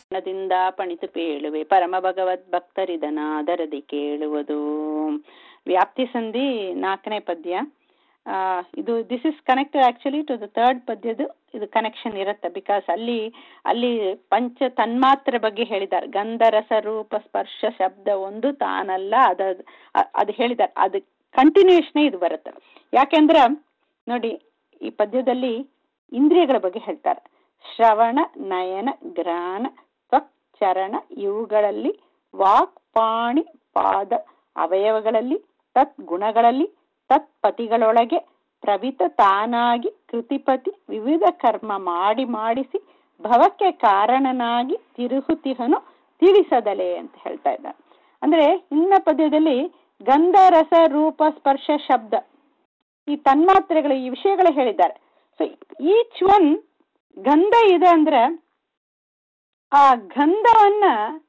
ದಿಂದ ಪಣಿತು ಪೇಳುವೆ ಪರಮ ಭಗವದ್ ಭಕ್ತರಿದನಾದರದಿ ಕೇಳುವುದು ವ್ಯಾಪ್ತಿ ಸಂಧಿ ನಾಲ್ಕನೇ ಪದ್ಯ ಆ, ಇದು this is connected actually to the third ಪದ್ಯದು ಇದು ಕನೆಕ್ಷನ್ ಇರುತ್ತೆ ಬಿಕಾಸ್ ಅಲ್ಲಿ ಅಲ್ಲಿ ಪಂಚ ತನ್ಮಾತ್ರೆ ಬಗ್ಗೆ ಹೇಳಿದ್ದಾರೆ ಗಂಧ ರಸ ರೂಪ ಸ್ಪರ್ಶ ಶಬ್ದ ಒಂದು ತಾನಲ್ಲ ಅದ ಅ- ಅದು ಹೇಳಿದ್ದಾರೆ ಅದು ಕಂಟಿನ್ಯೂಷನ್ ಇದು ಬರುತ್ತೆ ಯಾಕೆಂದ್ರೆ ನೋಡಿ ಈ ಪದ್ಯದಲ್ಲಿ ಇಂದ್ರಿಯಗಳ ಬಗ್ಗೆ ಹೇಳ್ತಾರೆ ಶ್ರವಣ ನಯನ ಗ್ರಾಣ ತ್ವಕ್ ಚರಣ ಇವುಗಳಲ್ಲಿ ವಾಕ್ ಪಾಣಿ ಪಾದ ಅವಯವಗಳಲ್ಲಿ ತತ್ ಗುಣಗಳಲ್ಲಿ ತತ್ ಪತಿಗಳೊಳಗೆ ಪ್ರವಿತ ತಾನಾಗಿ ಕೃತಿಪತಿ ವಿವಿಧ ಕರ್ಮ ಮಾಡಿ ಮಾಡಿಸಿ ಭವಕ್ಕೆ ಕಾರಣನಾಗಿ ತಿರುಹುತಿಹನು ತಿಳಿಸದಲೆ ಅಂತ ಹೇಳ್ತಾ ಇದ್ದಾರೆ ಅಂದ್ರೆ ಇನ್ನ ಪದ್ಯದಲ್ಲಿ ಗಂಧ ರಸ ರೂಪ ಸ್ಪರ್ಶ ಶಬ್ದ ಈ ತನ್ಮಾತ್ರೆಗಳು ಈ ವಿಷಯಗಳು ಹೇಳಿದ್ದಾರೆ ಸೊ ಈಚ್ ಒನ್ ಗಂಧ ಇದೆ ಅಂದ್ರೆ ಆ ಗಂಧವನ್ನ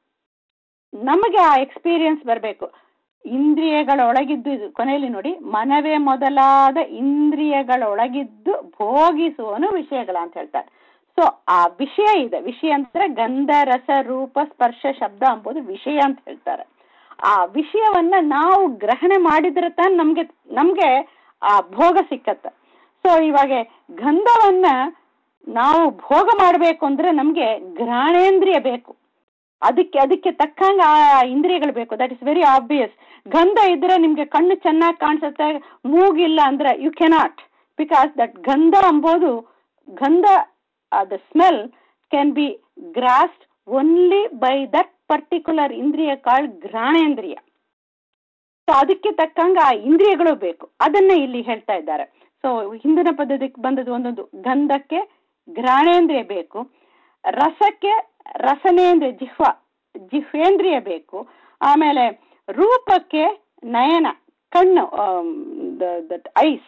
ನಮಗೆ ಆ ಎಕ್ಸ್ಪೀರಿಯನ್ಸ್ ಬರಬೇಕು ಇಂದ್ರಿಯಗಳೊಳಗಿದ್ದು ಇದು ಕೊನೆಯಲ್ಲಿ ನೋಡಿ ಮನವೇ ಮೊದಲಾದ ಇಂದ್ರಿಯಗಳೊಳಗಿದ್ದು ಭೋಗಿಸುವನು ವಿಷಯಗಳ ಅಂತ ಹೇಳ್ತಾರೆ ಸೊ ಆ ವಿಷಯ ಇದೆ ವಿಷಯ ಅಂದ್ರೆ ಗಂಧ ರಸ ರೂಪ ಸ್ಪರ್ಶ ಶಬ್ದ ಅಂಬೋದು ವಿಷಯ ಅಂತ ಹೇಳ್ತಾರೆ ಆ ವಿಷಯವನ್ನ ನಾವು ಗ್ರಹಣೆ ಮಾಡಿದ್ರೆ ತಾನು ನಮ್ಗೆ ನಮ್ಗೆ ಆ ಭೋಗ ಸಿಕ್ಕತ್ತೆ ಸೊ ಇವಾಗ ಗಂಧವನ್ನ ನಾವು ಭೋಗ ಮಾಡಬೇಕು ಅಂದ್ರೆ ನಮ್ಗೆ ಘ್ರಾಣೇಂದ್ರಿಯ ಬೇಕು ಅದಕ್ಕೆ ಅದಕ್ಕೆ ತಕ್ಕಂಗೆ ಆ ಇಂದ್ರಿಯಗಳು ಬೇಕು ದಟ್ ಇಸ್ ವೆರಿ ಆಬ್ವಿಯಸ್ ಗಂಧ ಇದ್ರೆ ನಿಮ್ಗೆ ಕಣ್ಣು ಚೆನ್ನಾಗಿ ಕಾಣಿಸುತ್ತೆ ಮೂಗಿಲ್ಲ ಅಂದ್ರೆ ಯು ಕೆನಾಟ್ ಬಿಕಾಸ್ ದಟ್ ಗಂಧ ಅಂಬೋದು ಗಂಧ the smell can be grasped only by that particular ಇಂದ್ರಿಯ ಕಾಲ್ಡ್ ಘ್ರಾಣೇಂದ್ರಿಯ ಸೊ ಅದಕ್ಕೆ ತಕ್ಕಂಗೆ ಆ ಇಂದ್ರಿಯಗಳು ಬೇಕು ಅದನ್ನ ಇಲ್ಲಿ ಹೇಳ್ತಾ ಇದ್ದಾರೆ ಸೊ ಹಿಂದಿನ ಪದ್ಧತಿಗೆ ಬಂದದ್ದು ಒಂದೊಂದು ಗಂಧಕ್ಕೆ ಘ್ರಾಣೇಂದ್ರಿಯ ಬೇಕು ರಸಕ್ಕೆ ರಸನೇಂದ್ರಿಯ ಜಿಹ್ವ ಜಿಹ್ವೇಂದ್ರಿಯ ಬೇಕು ಆಮೇಲೆ ರೂಪಕ್ಕೆ ನಯನ ಕಣ್ಣು ಐಸ್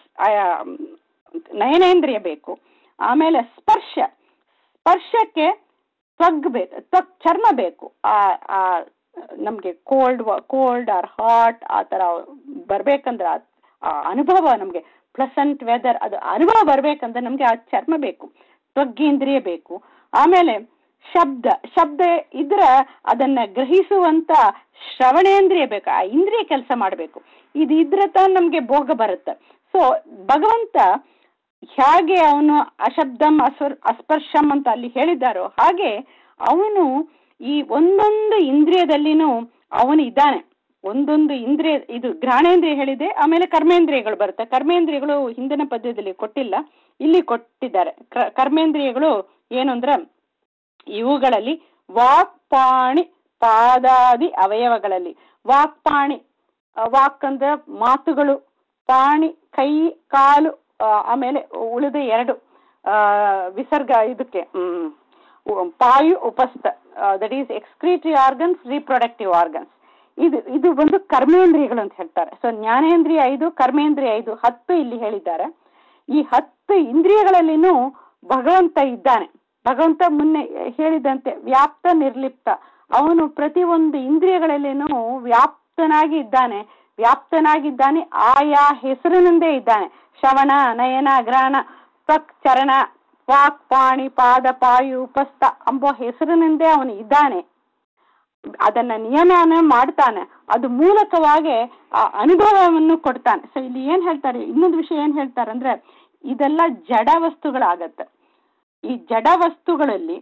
ನಯನೇಂದ್ರಿಯ ಬೇಕು ಆಮೇಲೆ ಸ್ಪರ್ಶ ಸ್ಪರ್ಶಕ್ಕೆ ತ್ವಗ್ ಬೇಕು ತ್ವಕ್ ಚರ್ಮ ಬೇಕು ಆ ಆ ನಮಗೆ ಕೋಲ್ಡ್ ಕೋಲ್ಡ್ ಆರ್ ಹಾಟ್ ಆ ಥರ ಬರ್ಬೇಕಂದ್ರೆ ಆ- ಆ ಅನುಭವ ನಮಗೆ ಪ್ಲಸಂಟ್ ವೆದರ್ ಅದು ಅನುಭವ ಬರ್ಬೇಕಂದ್ರೆ ನಮಗೆ ಆ ಚರ್ಮ ಬೇಕು ತ್ವಗ್ಗೇಂದ್ರಿಯ ಬೇಕು ಆಮೇಲೆ ಶಬ್ದ ಶಬ್ದ ಇದ್ರೆ ಅದನ್ನ ಗ್ರಹಿಸುವಂತ ಶ್ರವಣೇಂದ್ರಿಯ ಬೇಕು ಆ ಇಂದ್ರಿಯ ಕೆಲಸ ಮಾಡಬೇಕು ಇದು ಇದ್ರೆ ತಾನು ನಮಗೆ ಭೋಗ ಬರುತ್ತೆ ಸೊ ಭಗವಂತ ಹೇಗೆ ಅವನು ಅಶಬ್ದಂ ಅಸ್ವರ್ ಅಸ್ಪರ್ಶಂ ಅಂತ ಅಲ್ಲಿ ಹೇಳಿದ್ದಾರೋ ಹಾಗೆ ಅವನು ಈ ಒಂದೊಂದು ಇಂದ್ರಿಯದಲ್ಲಿನೂ ಅವನು ಇದ್ದಾನೆ ಒಂದೊಂದು ಇಂದ್ರಿಯ ಇದು ಘ್ರಾಣೇಂದ್ರಿಯ ಹೇಳಿದೆ ಆಮೇಲೆ ಕರ್ಮೇಂದ್ರಿಯಗಳು ಬರುತ್ತೆ ಕರ್ಮೇಂದ್ರಿಯಗಳು ಹಿಂದಿನ ಪದ್ಯದಲ್ಲಿ ಕೊಟ್ಟಿಲ್ಲ ಇಲ್ಲಿ ಕೊಟ್ಟಿದ್ದಾರೆ ಕ- ಕರ್ಮೇಂದ್ರಿಯಗಳು ಏನು ಅಂದ್ರೆ ಇವುಗಳಲ್ಲಿ ವಾಕ್ ಪಾಣಿ ಪಾದಾದಿ ಅವಯವಗಳಲ್ಲಿ ವಾಕ್ ಪಾಣಿ ಆ, ವಾಕ್ ಅಂದ್ರೆ ಮಾತುಗಳು ಪಾಣಿ ಕೈ ಕಾಲು ಆ, ಆಮೇಲೆ ಉಳಿದ ಎರಡು ಆ, ವಿಸರ್ಗ ಇದಕ್ಕೆ ಹ್ಮ್, ಉ- ಪಾಯು ಉಪಸ್ಥ that is excretory organs reproductive organs ಇದು ಇದು ಒಂದು ಕರ್ಮೇಂದ್ರಿಯಗಳು ಅಂತ ಹೇಳ್ತಾರೆ ಸೊ ಜ್ಞಾನೇಂದ್ರಿಯ ಐದು ಕರ್ಮೇಂದ್ರಿಯ ಐದು ಹತ್ತು ಇಲ್ಲಿ ಹೇಳಿದ್ದಾರೆ ಈ ಹತ್ತು ಇಂದ್ರಿಯಗಳಲ್ಲಿನೂ ಭಗವಂತ ಇದ್ದಾನೆ ಭಗವಂತ ಮುನ್ನೆ ಹೇಳಿದಂತೆ ವ್ಯಾಪ್ತ ನಿರ್ಲಿಪ್ತ ಅವನು ಪ್ರತಿಯೊಂದು ಇಂದ್ರಿಯಗಳಲ್ಲಿನೂ ವ್ಯಾಪ್ತನಾಗಿ ಇದ್ದಾನೆ ವ್ಯಾಪ್ತನಾಗಿದ್ದಾನೆ ಆಯಾ ಹೆಸರಿನಿಂದೇ ಇದ್ದಾನೆ ಶ್ರವಣ ನಯನ ಗ್ರಹಣ ತ್ವಕ್ ಚರಣ ವಾಕ್ ಪಾಣಿ ಪಾದ ಪಾಯು ಉಪಸ್ಥ ಎಂಬ ಹೆಸರಿನಿಂದೇ ಅವನು ಇದ್ದಾನೆ ಅದನ್ನ ನಿಯಮನ ಮಾಡ್ತಾನೆ ಅದು ಮೂಲಕವಾಗಿ ಆ ಅನುಭವವನ್ನು ಕೊಡ್ತಾನೆ ಸೊ ಇಲ್ಲಿ ಏನ್ ಹೇಳ್ತಾರೆ ಇನ್ನೊಂದು ವಿಷಯ ಏನ್ ಹೇಳ್ತಾರೆ ಅಂದ್ರೆ ಇದೆಲ್ಲ ಜಡ ವಸ್ತುಗಳಾಗತ್ತೆ ಈ ಜಡ ವಸ್ತುಗಳಲ್ಲಿ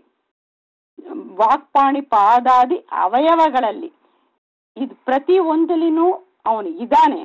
ವಾಕ್ಪಾಣಿ ಪಾದಾದಿ ಅವಯವಗಳಲ್ಲಿ ಇದು ಪ್ರತಿ ಒಂದಲಿನೂ ಅವನು ಇದ್ದಾನೆ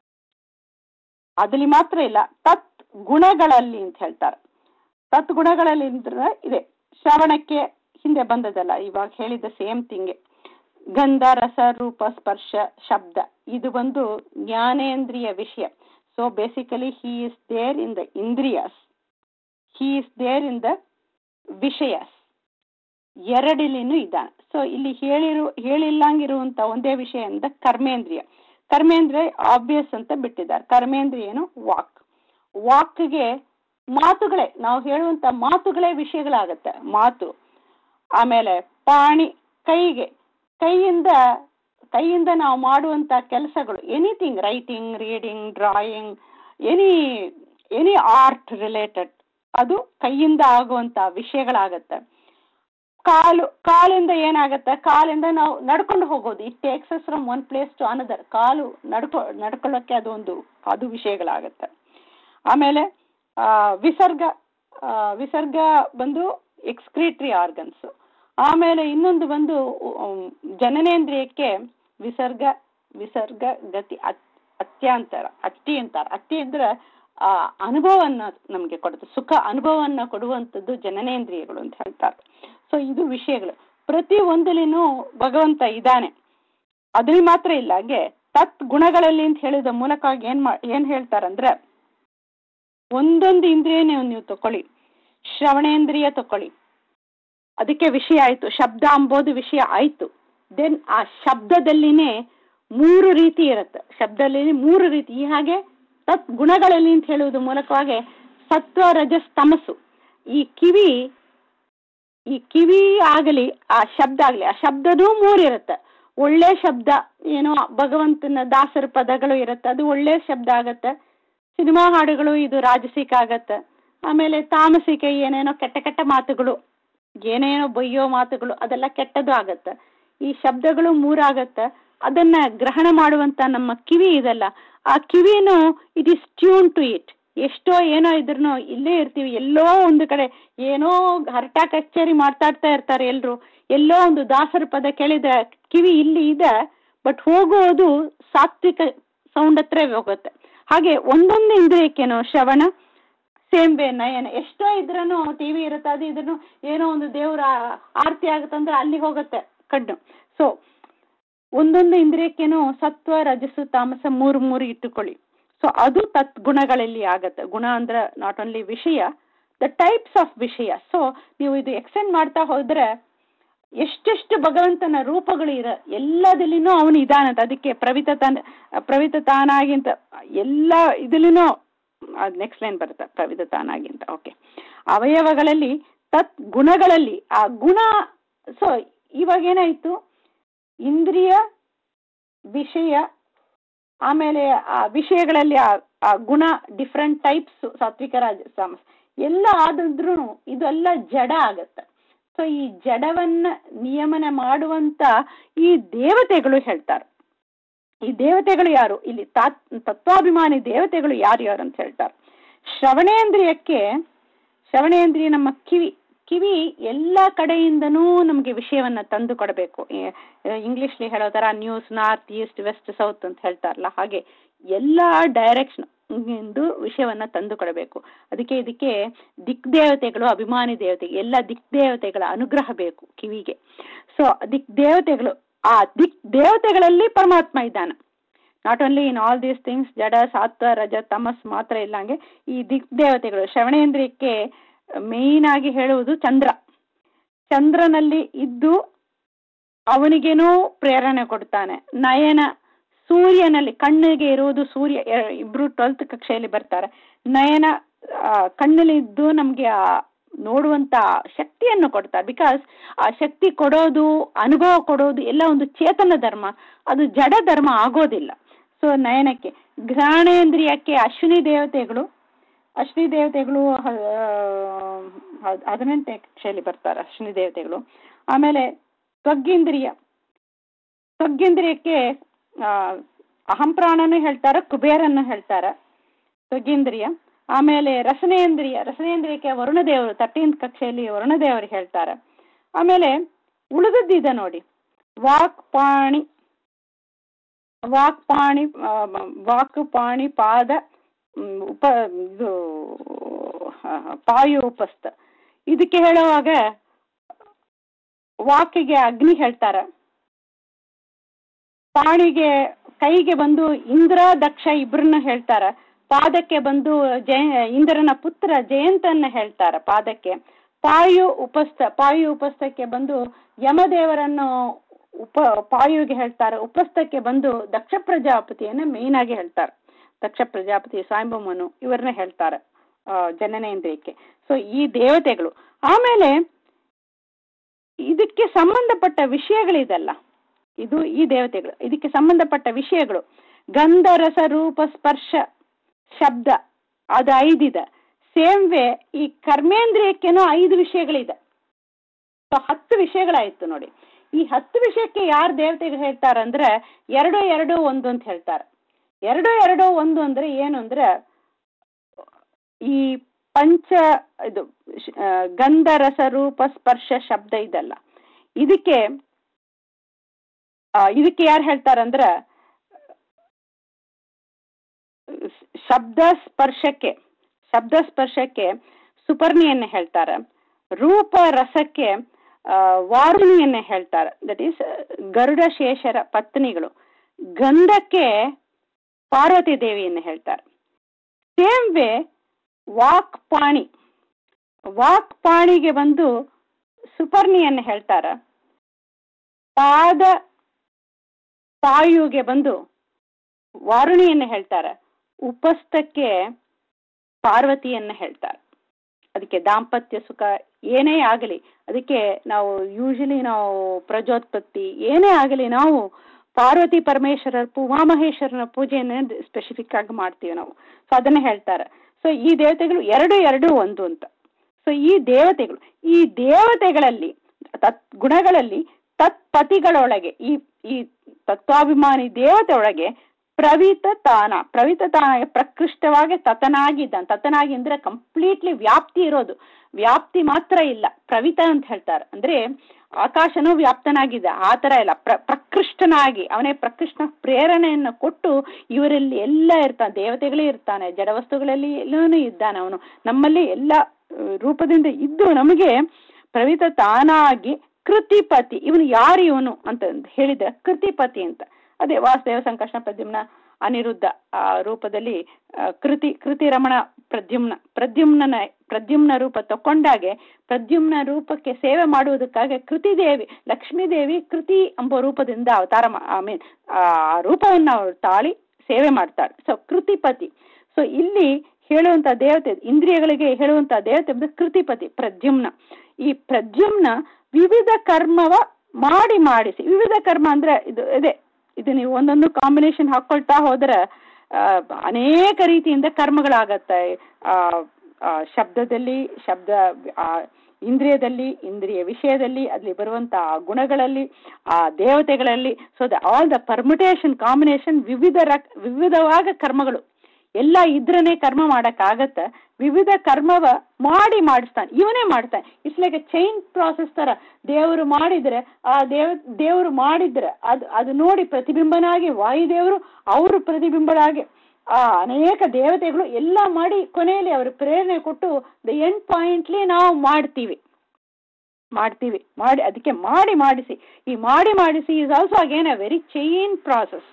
ಅದಲ್ಲಿ ಮಾತ್ರ ಇಲ್ಲ ತತ್ ಗುಣಗಳಲ್ಲಿ ಅಂತ ಹೇಳ್ತಾರೆ ತತ್ ಗುಣಗಳಲ್ಲಿ ಅಂದ್ರೆ ಇದೆ ಶ್ರವಣಕ್ಕೆ ಹಿಂದೆ ಬಂದದಲ್ಲ ಇವಾಗ ಹೇಳಿದ ಸೇಮ್ ಥಿಂಗ್ ಗಂಧ ರಸ ರೂಪ ಸ್ಪರ್ಶ ಶಬ್ದ ಇದು ಒಂದು ಜ್ಞಾನೇಂದ್ರಿಯ ವಿಷಯ so basically he is there in the ಇಂದ್ರಿಯಸ್ he is there in the ವಿಷಯಸ್ ಎರಡಿಲಿನೂ ಇದ್ದಾನೆ ಸೊ ಇಲ್ಲಿ ಹೇಳಿರು ಹೇಳಿಲ್ಲಂಗಿರುವಂತ ಒಂದೇ ವಿಷಯ ಅಂದ್ರೆ ಕರ್ಮೇಂದ್ರಿಯ ಕರ್ಮೇಂದ್ರಿಯ ಆಬ್ವಿಯಸ್ ಅಂತ ಬಿಟ್ಟಿದ್ದಾರೆ ಕರ್ಮೇಂದ್ರಿಯ ಏನು ವಾಕ್ ವಾಕ್ಗೆ ಮಾತುಗಳೇ ನಾವು ಹೇಳುವಂತ ಮಾತುಗಳೇ ವಿಷಯಗಳಾಗತ್ತೆ ಮಾತು ಆಮೇಲೆ ಪಾಣಿ ಕೈಗೆ ಕೈಯಿಂದ ಕೈಯಿಂದ ನಾವು ಮಾಡುವಂತ ಕೆಲಸಗಳು anything writing reading drawing any any art related ಅದು ಕೈಯಿಂದ ಆಗುವಂತ ವಿಷಯಗಳಾಗತ್ತೆ ಕಾಲು ಕಾಲಿಂದ ಏನಾಗುತ್ತೆ ಕಾಲಿಂದ ನಾವು ನಡ್ಕೊಂಡು ಹೋಗೋದು it takes from one place to another ಕಾಲು ನಡ್ಕೊ ನಡ್ಕೊಳ್ಳೋಕ್ಕೆ ಅದು ಒಂದು ಅದು ವಿಷಯಗಳಾಗತ್ತೆ ಆಮೇಲೆ ವಿಸರ್ಗ ವಿಸರ್ಗ ಬಂದು ಎಕ್ಸ್ಕ್ರೀಟ್ರಿ ಆರ್ಗನ್ಸ್ ಆಮೇಲೆ ಇನ್ನೊಂದು ಬಂದು ಜನನೇಂದ್ರಿಯಕ್ಕೆ ವಿಸರ್ಗ ವಿಸರ್ಗ ಗತಿ ಅತ್ಯಾಂತರ ಅತ್ತಿ ಅಂತಾರೆ ಅತ್ತಿ ಅಂದ್ರೆ ಆ ಅನುಭವವನ್ನು ನಮಗೆ ಕೊಡುತ್ತೆ ಸುಖ ಅನುಭವವನ್ನು ಕೊಡುವಂಥದ್ದು ಜನನೇಂದ್ರಿಯಗಳು ಅಂತ ಹೇಳ್ತಾರೆ ಸೊ ಇದು ವಿಷಯಗಳು ಪ್ರತಿ ಒಂದಲಿನೂ ಭಗವಂತ ಇದ್ದಾನೆ ಅದ್ರಲ್ಲಿ ಮಾತ್ರ ಇಲ್ಲ ಹಾಗೆ ತತ್ ಗುಣಗಳಲ್ಲಿ ಅಂತ ಹೇಳಿದ ಮೂಲಕವಾಗಿ ಏನ್ ಮಾ ಏನ್ ಹೇಳ್ತಾರಂದ್ರೆ ಒಂದೊಂದು ಇಂದ್ರಿಯನೇ ನೀವು ತಕೊಳ್ಳಿ ಶ್ರವಣೇಂದ್ರಿಯ ತಕೊಳ್ಳಿ ಅದಕ್ಕೆ ವಿಷಯ ಆಯ್ತು ಶಬ್ದ ಅಂಬೋದು ವಿಷಯ ಆಯ್ತು ದೆನ್ ಆ ಶಬ್ದದಲ್ಲಿನೇ ಮೂರು ರೀತಿ ಇರುತ್ತೆ ಶಬ್ದದಲ್ಲಿ ಮೂರು ರೀತಿ ಈ ಹಾಗೆ ತತ್ ಗುಣಗಳಲ್ಲಿ ಅಂತ ಹೇಳುವುದು ಮೂಲಕವಾಗಿ ಸತ್ವ ರಜಸ್ ತಮಸ್ಸು ಈ ಕಿವಿ ಈ ಕಿವಿ ಆಗಲಿ ಆ ಶಬ್ದ ಆಗಲಿ ಆ ಶಬ್ದನೂ ಮೂರು ಇರುತ್ತೆ ಒಳ್ಳೆ ಶಬ್ದ ಏನೋ ಭಗವಂತನ ದಾಸರ ಪದಗಳು ಇರುತ್ತೆ ಅದು ಒಳ್ಳೆ ಶಬ್ದ ಆಗತ್ತೆ ಸಿನಿಮಾ ಹಾಡುಗಳು ಇದು ರಾಜಸಿಕ ಆಗತ್ತೆ ಆಮೇಲೆ ತಾಮಸಿಕ ಏನೇನೋ ಕೆಟ್ಟ ಕೆಟ್ಟ ಮಾತುಗಳು ಏನೇನೋ ಬೈಯೋ ಮಾತುಗಳು ಅದೆಲ್ಲ ಕೆಟ್ಟದ್ದು ಆಗತ್ತೆ ಈ ಶಬ್ದಗಳು ಮೂರಾಗತ್ತೆ ಅದನ್ನ ಗ್ರಹಣ ಮಾಡುವಂತ ನಮ್ಮ ಕಿವಿ ಇದೆಲ್ಲ ಆ ಕಿವಿನೂ it is tune to it ಎಷ್ಟೋ ಏನೋ ಇದ್ರೂ ಇಲ್ಲೇ ಇರ್ತೀವಿ ಎಲ್ಲೋ ಒಂದು ಕಡೆ ಏನೋ ಹರಟ ಕಚೇರಿ ಮಾತಾಡ್ತಾ ಇರ್ತಾರೆ ಎಲ್ರು ಎಲ್ಲೋ ಒಂದು ದಾಸರ ಪದ ಕೇಳಿದ್ರೆ ಕಿವಿ ಇಲ್ಲಿ ಇದೆ ಬಟ್ ಹೋಗೋದು ಸಾತ್ವಿಕ ಸೌಂಡ್ ಹತ್ರ ಹೋಗುತ್ತೆ ಹಾಗೆ ಒಂದೊಂದು ಇಂದ್ರಿಯಕ್ಕೇನೋ ಶ್ರವಣ ಸೇಮ್ ವೇ ನಯನ ಎಷ್ಟೋ ಇದ್ರೂ ಟಿ ವಿ ಇರುತ್ತೆ ಅದು ಇದ್ರೂ ಏನೋ ಒಂದು ದೇವ್ರ ಆರತಿ ಆಗುತ್ತಂದ್ರೆ ಅಲ್ಲಿ ಹೋಗುತ್ತೆ ಕಣ್ಣು ಸೊ ಒಂದೊಂದು ಇಂದ್ರಿಯಕ್ಕೇನೋ ಸತ್ವ ರಜಸ್ಸು ತಾಮಸ ಮೂರು ಮೂರು ಇಟ್ಟುಕೊಳ್ಳಿ ಸೊ ಅದು ತತ್ ಗುಣಗಳಲ್ಲಿ ಆಗತ್ತೆ ಗುಣ ಅಂದ್ರೆ ನಾಟ್ ಓನ್ಲಿ ವಿಷಯ ದ ಟೈಪ್ಸ್ ಆಫ್ ವಿಷಯ ಸೊ ನೀವು ಇದು ಎಕ್ಸ್ಟೆಂಡ್ ಮಾಡ್ತಾ ಹೋದ್ರೆ ಎಷ್ಟೆಷ್ಟು ಭಗವಂತನ ರೂಪಗಳು ಇರ ಎಲ್ಲದಲ್ಲಿನೂ ಅವನು ಇದಾನಂತ ಅದಕ್ಕೆ ಪ್ರವಿತ ತಾನ ಪ್ರವಿತ ತಾನಾಗಿ ಅಂತ ಎಲ್ಲ ಇದಲ್ಲಿನೂ ಅದು ನೆಕ್ಸ್ಟ್ ಲೈನ್ ಬರುತ್ತೆ ಪ್ರವಿತ ತಾನಾಗಿ ಅಂತ ಓಕೆ ಅವಯವಗಳಲ್ಲಿ ತತ್ ಗುಣಗಳಲ್ಲಿ ಆ ಗುಣ ಸೊ ಇವಾಗ ಏನಾಯ್ತು ಇಂದ್ರಿಯ ವಿಷಯ ಆಮೇಲೆ ಆ ವಿಷಯಗಳಲ್ಲಿ ಆ ಗುಣ ಡಿಫ್ರೆಂಟ್ ಟೈಪ್ಸ್ ಸಾತ್ವಿಕ ರಾಜ ಎಲ್ಲ ಆದಿದ್ರು ಇದೆಲ್ಲ ಜಡ ಆಗತ್ತೆ ಸೊ ಈ ಜಡವನ್ನ ನಿಯಮನ ಮಾಡುವಂತ ಈ ದೇವತೆಗಳು ಹೇಳ್ತಾರೆ ಈ ದೇವತೆಗಳು ಯಾರು ಇಲ್ಲಿ ತತ್ವಾಭಿಮಾನಿ ದೇವತೆಗಳು ಯಾರು ಯಾರು ಅಂತ ಹೇಳ್ತಾರೆ ಶ್ರವಣೇಂದ್ರಿಯಕ್ಕೆ ಶ್ರವಣೇಂದ್ರಿಯ ನಮ್ಮ ಕಿವಿ ಕಿವಿ ಎಲ್ಲ ಕಡೆಯಿಂದನೂ ನಮಗೆ ವಿಷಯವನ್ನ ತಂದು ಕೊಡಬೇಕು ಇಂಗ್ಲಿಷ್ಲಿ ಹೇಳೋ ತರ news north east west south ಅಂತ ಹೇಳ್ತಾರಲ್ಲ ಹಾಗೆ ಎಲ್ಲ ಡೈರೆಕ್ಷನ್ ಎಂದು ವಿಷಯವನ್ನ ತಂದು ಕೊಡಬೇಕು ಅದಕ್ಕೆ ಇದಕ್ಕೆ ದಿಕ್ ದೇವತೆಗಳು ಅಭಿಮಾನಿ ದೇವತೆ ಎಲ್ಲ ದಿಕ್ ದೇವತೆಗಳ ಅನುಗ್ರಹ ಬೇಕು ಕಿವಿಗೆ ಸೊ ದಿಕ್ ದೇವತೆಗಳು ಆ ದಿಕ್ ದೇವತೆಗಳಲ್ಲಿ ಪರಮಾತ್ಮ ಇದ್ದಾನೆ not only in all these things ಜಡ ಸಾತ್ವ ರಜ ತಮಸ್ ಮಾತ್ರ ಇಲ್ಲ ಹಂಗೆ ಈ ದಿಕ್ ದೇವತೆಗಳು ಶ್ರವಣೇಂದ್ರಿಯಕ್ಕೆ ಮೇಯ್ನ್ ಆಗಿ ಹೇಳುವುದು ಚಂದ್ರ ಚಂದ್ರನಲ್ಲಿ ಇದ್ದು ಅವನಿಗೇನೋ ಪ್ರೇರಣೆ ಕೊಡ್ತಾನೆ ನಯನ ಸೂರ್ಯನಲ್ಲಿ ಕಣ್ಣಿಗೆ ಇರುವುದು ಸೂರ್ಯ ಇಬ್ರು ಟ್ವೆಲ್ತ್ ಕಕ್ಷೆಯಲ್ಲಿ ಬರ್ತಾರೆ ನಯನ ಕಣ್ಣಲ್ಲಿ ಇದ್ದು ನಮ್ಗೆ ಆ ನೋಡುವಂತ ಶಕ್ತಿಯನ್ನು ಕೊಡ್ತಾರೆ ಬಿಕಾಸ್ ಆ ಶಕ್ತಿ ಕೊಡೋದು ಅನುಭವ ಕೊಡೋದು ಎಲ್ಲ ಒಂದು ಚೇತನ ಧರ್ಮ ಅದು ಜಡ ಧರ್ಮ ಆಗೋದಿಲ್ಲ ಸೊ ನಯನಕ್ಕೆ ಘ್ರಾಣೇಂದ್ರಿಯಕ್ಕೆ ಅಶ್ವಿನಿ ದೇವತೆಗಳು ಅಶ್ವಿನಿ ದೇವತೆಗಳು ಹದಿನೆಂಟನೇ ಕಕ್ಷೆಯಲ್ಲಿ ಬರ್ತಾರೆ ಅಶ್ವಿನಿ ದೇವತೆಗಳು ಆಮೇಲೆ ತ್ವಗ್ಗೇಂದ್ರಿಯ ತ್ವಗ್ಗೇಂದ್ರಿಯಕ್ಕೆ ಅಹಂಪ್ರಾಣನೂ ಹೇಳ್ತಾರೆ ಕುಬೇರನ್ನು ಹೇಳ್ತಾರೆ ತ್ವಗ್ಗೇಂದ್ರಿಯ ಆಮೇಲೆ ರಸನೇಂದ್ರಿಯ ರಸನೇಂದ್ರಿಯಕ್ಕೆ ವರುಣದೇವರು ತರ್ಟೀನ್ತ್ ಕಕ್ಷೆಯಲ್ಲಿ ವರುಣದೇವರು ಹೇಳ್ತಾರೆ ಆಮೇಲೆ ಉಳಿದದ್ದಿದೆ ನೋಡಿ ವಾಕ್ ಪಾಣಿ ವಾಕ್ ಪಾಣಿ ವಾಕ್ ಪಾಣಿ ಪಾದ ಉಪ ಇದು ಪಾಯು ಉಪಸ್ಥ ಇದಕ್ಕೆ ಹೇಳುವಾಗ ವಾಕಿಗೆ ಅಗ್ನಿ ಹೇಳ್ತಾರೆ ಪಾಣಿಗೆ ಕೈಗೆ ಬಂದು ಇಂದ್ರ ದಕ್ಷ ಇಬ್ರನ್ನ ಹೇಳ್ತಾರೆ ಪಾದಕ್ಕೆ ಬಂದು ಜಯ ಇಂದ್ರನ ಪುತ್ರ ಜಯಂತನ್ನ ಹೇಳ್ತಾರೆ ಪಾದಕ್ಕೆ ಪಾಯು ಉಪಸ್ಥ ಪಾಯು ಉಪಸ್ಥಕ್ಕೆ ಬಂದು ಯಮದೇವರನ್ನು ಉಪ ಪಾಯುಗೆ ಹೇಳ್ತಾರೆ ಉಪಸ್ಥಕ್ಕೆ ಬಂದು ದಕ್ಷ ಪ್ರಜಾಪತಿಯನ್ನ ಮೇನ್ ಆಗಿ ಹೇಳ್ತಾರೆ ದಕ್ಷ ಪ್ರಜಾಪತಿ ಸಾಂಬಮನು ಇವರನ್ನ ಹೇಳ್ತಾರೆ ಜನನೇಂದ್ರಿಯಕ್ಕೆ ಸೊ ಈ ದೇವತೆಗಳು ಆಮೇಲೆ ಇದಕ್ಕೆ ಸಂಬಂಧಪಟ್ಟ ವಿಷಯಗಳಿದೆಲ್ಲ ಇದು ಈ ದೇವತೆಗಳು ಇದಕ್ಕೆ ಸಂಬಂಧಪಟ್ಟ ವಿಷಯಗಳು ಗಂಧ ರಸ ರೂಪ ಸ್ಪರ್ಶ ಶಬ್ದ ಅದು ಐದಿದೆ ಸೇಮ್ ವೇ ಈ ಕರ್ಮೇಂದ್ರಿಯಕ್ಕೇನೋ ಐದು ವಿಷಯಗಳಿದೆ ಸೊ ಹತ್ತು ವಿಷಯಗಳಾಯ್ತು ನೋಡಿ ಈ ಹತ್ತು ವಿಷಯಕ್ಕೆ ಯಾರು ದೇವತೆಗಳು ಹೇಳ್ತಾರಂದ್ರೆ ಎರಡು ಎರಡು ಒಂದು ಅಂತ ಹೇಳ್ತಾರೆ ಎರಡು ಎರಡು ಒಂದು ಅಂದ್ರೆ ಏನು ಅಂದ್ರೆ ಈ ಪಂಚ ಇದು ಶ- ಆ, ಗಂಧ ರಸ ರೂಪ ಸ್ಪರ್ಶ ಶಬ್ದ ಇದಲ್ಲ ಇದಕ್ಕೆ ಆ, ಇದಕ್ಕೆ ಯಾರು ಹೇಳ್ತಾರಂದ್ರ ಶಬ್ದ ಸ್ಪರ್ಶಕ್ಕೆ ಶಬ್ದ ಸ್ಪರ್ಶಕ್ಕೆ ಸುಪರ್ಣಿಯನ್ನ ಹೇಳ್ತಾರೆ ರೂಪ ರಸಕ್ಕೆ ಆ, ವಾರುಣಿಯನ್ನ ಹೇಳ್ತಾರೆ ದಟ್ ಈಸ್ ಗರುಡ ಶೇಷರ ಪತ್ನಿಗಳು ಗಂಧಕ್ಕೆ ಪಾರ್ವತಿ ದೇವಿಯನ್ನ ಹೇಳ್ತಾರೆ ಸೇಮ್ ವೇ ವಾಕ್ ಪಾಣಿ ವಾಕ್ ಪಾಣಿಗೆ ಬಂದು ಸುಪರ್ಣಿಯನ್ನ ಹೇಳ್ತಾರೆ ಪಾದ ಪಾಯುಗೆ ಬಂದು ವಾರುಣಿಯನ್ನ ಹೇಳ್ತಾರೆ ಉಪಸ್ಥಕ್ಕೆ ಪಾರ್ವತಿಯನ್ನ ಹೇಳ್ತಾರೆ ಅದಕ್ಕೆ ದಾಂಪತ್ಯ ಸುಖ ಏನೇ ಆಗಲಿ ಅದಕ್ಕೆ ನಾವು ಯೂಶಲಿ ನಾವು ಪ್ರಜೋತ್ಪತ್ತಿ ಏನೇ ಆಗಲಿ ನಾವು ಪಾರ್ವತಿ ಪರಮೇಶ್ವರರ ಪೂ ಉಮಾಮಹೇಶ್ವರನ ಪೂಜೆಯನ್ನು ಸ್ಪೆಸಿಫಿಕ್ ಆಗಿ ಮಾಡ್ತೀವಿ ನಾವು ಸೊ ಅದನ್ನ ಹೇಳ್ತಾರೆ ಸೊ ಈ ದೇವತೆಗಳು ಎರಡು ಎರಡು ಒಂದು ಅಂತ ಸೊ ಈ ದೇವತೆಗಳು ಈ ದೇವತೆಗಳಲ್ಲಿ ತತ್ ಗುಣಗಳಲ್ಲಿ ತತ್ಪತಿಗಳೊಳಗೆ ಈ ಈ ತತ್ವಾಭಿಮಾನಿ ದೇವತೆ ಒಳಗೆ ಪ್ರವಿತ ತಾನ ಪ್ರವಿತ ತಾನ ಪ್ರಕೃಷ್ಟವಾಗಿ ತತನಾಗಿದ್ದಾನೆ ತತನಾಗಿ ಅಂದ್ರೆ ಕಂಪ್ಲೀಟ್ಲಿ ವ್ಯಾಪ್ತಿ ಇರೋದು ವ್ಯಾಪ್ತಿ ಮಾತ್ರ ಇಲ್ಲ ಪ್ರವಿತ ಅಂತ ಹೇಳ್ತಾರೆ ಅಂದ್ರೆ ಆಕಾಶನೂ ವ್ಯಾಪ್ತನಾಗಿದ್ದ ಆ ತರ ಇಲ್ಲ ಪ್ರ ಪ್ರಕೃಷ್ಟನಾಗಿ ಅವನೇ ಪ್ರಕೃಷ್ಟ ಪ್ರೇರಣೆಯನ್ನು ಕೊಟ್ಟು ಇವರಲ್ಲಿ ಎಲ್ಲ ಇರ್ತಾನೆ ದೇವತೆಗಳೇ ಇರ್ತಾನೆ ಜಡವಸ್ತುಗಳಲ್ಲಿ ಎಲ್ಲನೂ ಇದ್ದಾನೆ ಅವನು ನಮ್ಮಲ್ಲಿ ಎಲ್ಲ ಆ, ರೂಪದಿಂದ ಇದ್ದು ನಮಗೆ ಪ್ರವಿತ ತಾನಾಗಿ ಕೃತಿಪತಿ ಇವನು ಯಾರು ಇವನು ಅಂತ ಹೇಳಿದ ಕೃತಿಪತಿ ಅಂತ ಅದೇ ವಾಸುದೇವ ಸಂಕರ್ಷಣ ಪ್ರದ್ಯುಮ್ನ ಅನಿರುದ್ಧ ಆ ರೂಪದಲ್ಲಿ ಆ, ಕೃತಿ ಕೃತಿ ರಮಣ ಪ್ರದ್ಯುಮ್ನ ಪ್ರದ್ಯುಮ್ನ ಪ್ರದ್ಯುಮ್ನ ರೂಪ ತಕೊಂಡಾಗೆ ಪ್ರದ್ಯುಮ್ನ ರೂಪಕ್ಕೆ ಸೇವೆ ಮಾಡುವುದಕ್ಕಾಗಿ ಕೃತಿದೇವಿ ಲಕ್ಷ್ಮೀದೇವಿ ಕೃತಿ ಎಂಬ ರೂಪದಿಂದ ಅವತಾರ ಐ ಮೀನ್ ಆ ರೂಪವನ್ನು ಅವಳು ತಾಳಿ ಸೇವೆ ಮಾಡ್ತಾಳೆ ಸೊ ಕೃತಿಪತಿ ಸೊ ಇಲ್ಲಿ ಹೇಳುವಂತ ದೇವತೆ ಇಂದ್ರಿಯಗಳಿಗೆ ಹೇಳುವಂತ ದೇವತೆ ಅಂದ್ರೆ ಕೃತಿಪತಿ ಪ್ರದ್ಯುಮ್ನ ಈ ಪ್ರದ್ಯುಮ್ನ ವಿವಿಧ ಕರ್ಮವ ಮಾಡಿ ಮಾಡಿಸಿ ವಿವಿಧ ಕರ್ಮ ಅಂದ್ರೆ ಇದು ಇದೆ ಇದು ನೀವು ಒಂದೊಂದು ಕಾಂಬಿನೇಷನ್ ಹಾಕೊಳ್ತಾ ಹೋದ್ರೆ ಆ, ಅನೇಕ ರೀತಿಯಿಂದ ಕರ್ಮಗಳಾಗತ್ತೆ ಆ, ಆ, ಶಬ್ದದಲ್ಲಿ ಶಬ್ದ ಆ, ಇಂದ್ರಿಯದಲ್ಲಿ ಇಂದ್ರಿಯ ವಿಷಯದಲ್ಲಿ ಅಲ್ಲಿ ಬರುವಂತ ಆ ಗುಣಗಳಲ್ಲಿ ಆ ದೇವತೆಗಳಲ್ಲಿ so the all the permutation combination ವಿವಿಧ ರಕ್ ವಿವಿಧವಾದ ಕರ್ಮಗಳು ಎಲ್ಲ ಇದ್ರನೇ ಕರ್ಮ ಮಾಡಕ್ಕಾಗತ್ತ ವಿವಿಧ ಕರ್ಮವ ಮಾಡಿ ಮಾಡಿಸ್ತಾನೆ ಇವನೇ ಮಾಡ್ತಾನೆ it's like a chain process ತರ ದೇವರು ಮಾಡಿದ್ರೆ ಆ ದೇವ ದೇವರು ಮಾಡಿದ್ರೆ ಅದು ಅದು ನೋಡಿ ಪ್ರತಿಬಿಂಬನಾಗಿ ವಾಯುದೇವರು ಅವರು ಪ್ರತಿಬಿಂಬರಾಗಿ ಆ ಅನೇಕ ದೇವತೆಗಳು ಎಲ್ಲ ಮಾಡಿ ಕೊನೆಯಲ್ಲಿ ಅವರು ಪ್ರೇರಣೆ ಕೊಟ್ಟು ದ ಎಂಡ್ ಪಾಯಿಂಟ್ಲಿ ನಾವು ಮಾಡ್ತೀವಿ ಮಾಡ್ತೀವಿ ಮಾಡಿ ಅದಕ್ಕೆ ಮಾಡಿ ಮಾಡಿಸಿ ಈ ಮಾಡಿ ಮಾಡಿಸಿ is also again a very chain process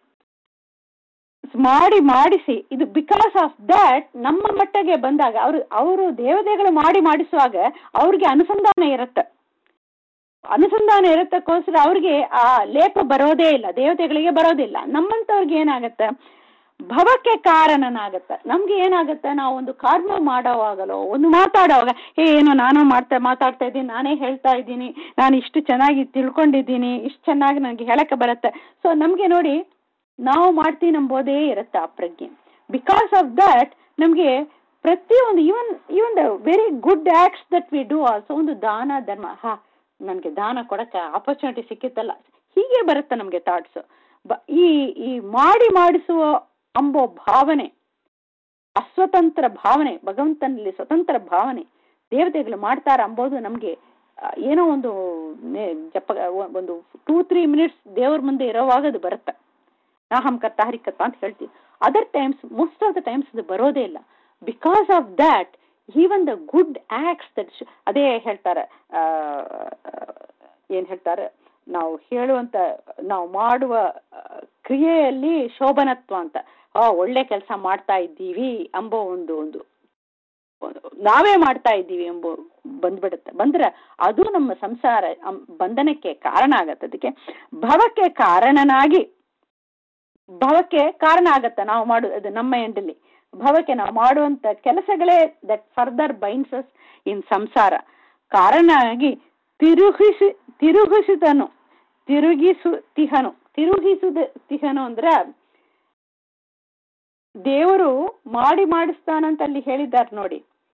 ಮಾಡಿ ಮಾಡಿಸಿ ಇದು ಬಿಕಾಸ್ ಆಫ್ ದಟ್ ನಮ್ಮ ಮಟ್ಟಗೆ ಬಂದಾಗ ಅವರು ಅವರು ದೇವತೆಗಳು ಮಾಡಿ ಮಾಡಿಸುವಾಗ ಅವ್ರಿಗೆ ಅನುಸಂಧಾನ ಇರುತ್ತೆ ಅನುಸಂಧಾನ ಇರತ್ತಕ್ಕೋಸ್ಕರ ಅವ್ರಿಗೆ ಆ ಲೇಪ ಬರೋದೇ ಇಲ್ಲ ದೇವತೆಗಳಿಗೆ ಬರೋದಿಲ್ಲ ನಮ್ಮಂತವ್ರಿಗೆ ಏನಾಗತ್ತೆ ಭವಕ್ಕೆ ಕಾರಣನಾಗತ್ತೆ ನಮ್ಗೆ ಏನಾಗತ್ತೆ ನಾವು ಒಂದು ಕರ್ಮ ಮಾಡೋವಾಗಲೋ ಒಂದು ಮಾತಾಡೋವಾಗ ಏ ಏನು ನಾನು ಮಾಡ್ತಾ ಮಾತಾಡ್ತಾ ಇದ್ದೀನಿ ನಾನೇ ಹೇಳ್ತಾ ಇದ್ದೀನಿ ನಾನು ಇಷ್ಟು ಚೆನ್ನಾಗಿ ತಿಳ್ಕೊಂಡಿದ್ದೀನಿ ಇಷ್ಟು ಚೆನ್ನಾಗಿ ನನಗೆ ಹೇಳಕ್ಕೆ ಬರುತ್ತೆ ಸೊ ನಮಗೆ ನೋಡಿ ನಾವು ಮಾಡ್ತೀವಿ ನಂಬೋದೇ ಇರುತ್ತೆ ಆ ಪ್ರಜ್ಞೆ ಬಿಕಾಸ್ ಆಫ್ ದಟ್ ನಮಗೆ ಪ್ರತಿಯೊಂದು even even the very good acts that we do also ಒಂದು ದಾನ ಧರ್ಮ ಹಾ ನನಗೆ ದಾನ ಕೊಡಕ್ಕೆ ಆಪರ್ಚುನಿಟಿ ಸಿಕ್ಕಿತ್ತಲ್ಲ ಹೀಗೆ ಬರುತ್ತೆ ನಮಗೆ ಥಾಟ್ಸ್ ಈ ಈ ಮಾಡಿ ಮಾಡಿಸುವ ಅಂಬೋ ಭಾವನೆ ಅಸ್ವತಂತ್ರ ಭಾವನೆ ಭಗವಂತನಲ್ಲಿ ಸ್ವತಂತ್ರ ಭಾವನೆ ದೇವತೆಗಳು ಮಾಡ್ತಾರ ಅಂಬೋದು ನಮಗೆ ಏನೋ ಒಂದು ನೆ- ಜಪ ಒಂದು ಟೂ ತ್ರೀ ಮಿನಿಟ್ಸ್ ದೇವ್ರ ಮುಂದೆ ಇರೋವಾಗ ಅದು ಬರುತ್ತೆ ನಾಹಂ ಕರ್ತ ಹರಿಕರ್ತ ಅಂತ ಹೇಳ್ತೀವಿ other times most of the times ಅದು ಬರೋದೇ ಇಲ್ಲ because of that even the good acts that ಅದೇ ಹೇಳ್ತಾರೆ ಆ, ಏನ್ ಹೇಳ್ತಾರೆ ನಾವು ಹೇಳುವಂತ ನಾವು ಮಾಡುವ ಆ, ಕ್ರಿಯೆಯಲ್ಲಿ ಶೋಭನತ್ವ ಅಂತ ಆ ಒಳ್ಳೆ ಕೆಲಸ ಮಾಡ್ತಾ ಇದ್ದೀವಿ ಎಂಬೋ ಒಂದು ಒಂದು ಒಂದು ನಾವೇ ಮಾಡ್ತಾ ಇದ್ದೀವಿ ಎಂಬ ಬಂದ್ಬಿಡುತ್ತೆ ಬಂದ್ರೆ ಅದು ನಮ್ಮ ಸಂಸಾರ ಅಂ- ಬಂಧನಕ್ಕೆ ಕಾರಣ ಆಗತ್ತೆ ಅದಕ್ಕೆ ಭವಕ್ಕೆ ಕಾರಣನಾಗಿ ಭವಕ್ಕೆ ಕಾರಣ ಆಗತ್ತೆ ನಾವು ಮಾಡು ಅದು ನಮ್ಮ ಎಂಡಲ್ಲಿ ಭವಕ್ಕೆ ನಾವು ಮಾಡುವಂತ ಕೆಲಸಗಳೇ ದಟ್ ಫರ್ದರ್ ಬೈನ್ಸಸ್ ಇನ್ ಸಂಸಾರ ಕಾರಣ ಆಗಿ ತಿರುಗಿಸಿ ತಿರುಗಿಸಿದನು ತಿರುಗಿಸುತ್ತಿಹನು ತಿರುಗಿಸುದ ತಿಹನು ಅಂದ್ರ ದೇವರು ಮಾಡಿ ಮಾಡಿಸ್ತಾನಂತ ಅಲ್ಲಿ ಹೇಳಿದ್ದಾರೆ ನೋಡಿ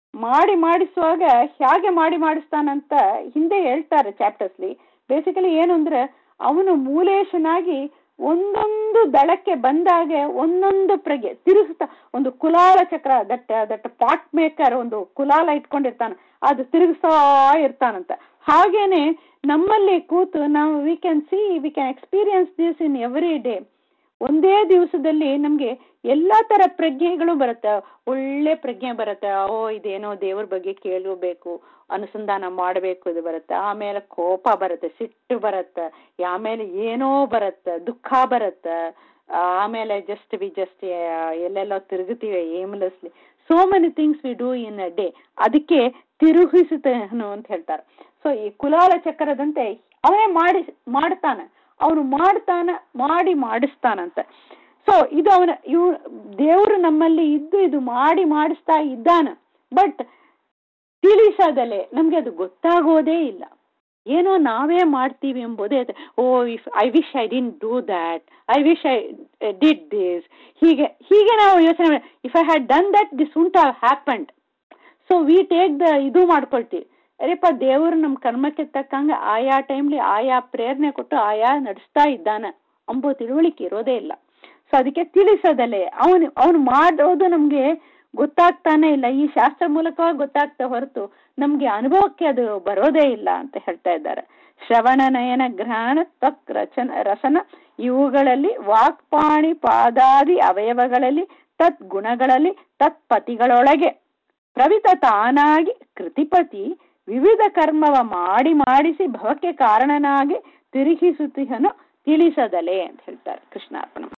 ಮಾಡಿ ಮಾಡಿಸುವಾಗ ಹೇಗೆ ಮಾಡಿ ಮಾಡಿಸ್ತಾನಂತ ಹಿಂದೆ ಹೇಳ್ತಾರೆ ಚಾಪ್ಟರ್ಸ್ಲಿ ಬೇಸಿಕಲಿ ಏನು ಅಂದ್ರೆ ಅವನು ಮೂಲೇಶನಾಗಿ ಒಂದೊಂದು ದಳಕ್ಕೆ ಬಂದಾಗ ಒಂದೊಂದು ಪ್ರಜ್ಞೆ ತಿರುಗಿಸ್ತಾ ಒಂದು ಕುಲಾಲ ಚಕ್ರ ದಟ್ ದಟ್ ಪಾಟ್ ಮೇಕರ್ ಒಂದು ಕುಲಾಲ ಇಟ್ಕೊಂಡಿರ್ತಾನೆ ಅದು ತಿರುಗಿಸ್ತಾ ಇರ್ತಾನಂತ ಹಾಗೇನೆ ನಮ್ಮಲ್ಲಿ ಕೂತು ನಾವು we can see we can experience this in every day ಒಂದೇ ದಿವಸದಲ್ಲಿ ನಮಗೆ ಎಲ್ಲ ಥರ ಪ್ರಜ್ಞೆಗಳು ಬರುತ್ತೆ ಒಳ್ಳೆ ಪ್ರಜ್ಞೆ ಬರುತ್ತೆ ಓ ಇದೇನೋ ದೇವ್ರ ಬಗ್ಗೆ ಕೇಳಬೇಕು ಅನುಸಂಧಾನ ಮಾಡಬೇಕು ಇದು ಬರುತ್ತೆ ಆಮೇಲೆ ಕೋಪ ಬರುತ್ತೆ ಸಿಟ್ಟು ಬರುತ್ತೆ ಆಮೇಲೆ ಏನೋ ಬರುತ್ತೆ ದುಃಖ ಬರುತ್ತೆ ಆಮೇಲೆ ಜಸ್ಟ್ ವಿ ಜಸ್ಟ್ ಎಲ್ಲೆಲ್ಲೋ ತಿರುಗುತ್ತೀವಿ aimlessly so many things we do in a day ಅದಕ್ಕೆ ತಿರುಗಿಸುತ್ತೇನು ಅಂತ ಹೇಳ್ತಾರೆ ಸೊ ಈ ಕುಲಾಲ ಚಕ್ರದಂತೆ ಅವೇ ಮಾಡಿ ಮಾಡ್ತಾನೆ ಅವನು ಮಾಡ್ತಾನ ಮಾಡಿ ಮಾಡಿಸ್ತಾನಂತೆ ಸೊ ಇದು ಅವನ ಇವ್ ದೇವರು ನಮ್ಮಲ್ಲಿ ಇದ್ದು ಇದು ಮಾಡಿ ಮಾಡಿಸ್ತಾ ಇದ್ದಾನ ಬಟ್ ತಿಳಿಸದಲೆ ನಮ್ಗೆ ಅದು ಗೊತ್ತಾಗೋದೇ ಇಲ್ಲ ಏನೋ ನಾವೇ ಮಾಡ್ತೀವಿ ಎಂಬುದೇ oh if I wish I didn't do that I wish I did this ಹೀಗೆ ಹೀಗೆ ನಾವು ಯೋಚನೆ if I had done that this won't have happened so we take the ಇದು ಮಾಡ್ಕೊಳ್ತೀವಿ ಅರೆಪ್ಪ ದೇವರು ನಮ್ಮ ಕರ್ಮಕ್ಕೆ ತಕ್ಕಂಗೆ ಆಯಾ ಟೈಮ್ಲಿ ಆಯಾ ಪ್ರೇರಣೆ ಕೊಟ್ಟು ಆಯಾ ನಡೆಸ್ತಾ ಇದ್ದಾನೆ ಅಂಬೋ ತಿಳುವಳಿಕೆ ಇರೋದೇ ಇಲ್ಲ ಸೊ ಅದಕ್ಕೆ ತಿಳಿಸೋದಲ್ಲೇ ಅವನು ಅವನು ಮಾಡೋದು ನಮಗೆ ಗೊತ್ತಾಗ್ತಾನೆ ಇಲ್ಲ ಈ ಶಾಸ್ತ್ರ ಮೂಲಕವಾಗಿ ಗೊತ್ತಾಗ್ತಾ ಹೊರತು ನಮಗೆ ಅನುಭವಕ್ಕೆ ಅದು ಬರೋದೇ ಇಲ್ಲ ಅಂತ ಹೇಳ್ತಾ ಇದ್ದಾರೆ ಶ್ರವಣ ನಯನ ಗ್ರಹಣ ತ್ವಕ್ ರಚನ ರಸನ ಇವುಗಳಲ್ಲಿ ವಾಕ್ಪಾಣಿ ಪಾದಾದಿ ಅವಯವಗಳಲ್ಲಿ ತತ್ ಗುಣಗಳಲ್ಲಿ ತತ್ಪತಿಗಳೊಳಗೆ ಪ್ರವಿತ ತಾನಾಗಿ ಕೃತಿಪತಿ ವಿವಿಧ ಕರ್ಮವ ಮಾಡಿ ಮಾಡಿಸಿ ಭವಕ್ಕೆ ಕಾರಣನಾಗಿ ತಿರುಗಿಸುತ್ತಿಹನು ತಿಳಿಸದಲೆ ಅಂತ ಹೇಳ್ತಾರೆ ಕೃಷ್ಣಾರ್ಪಣ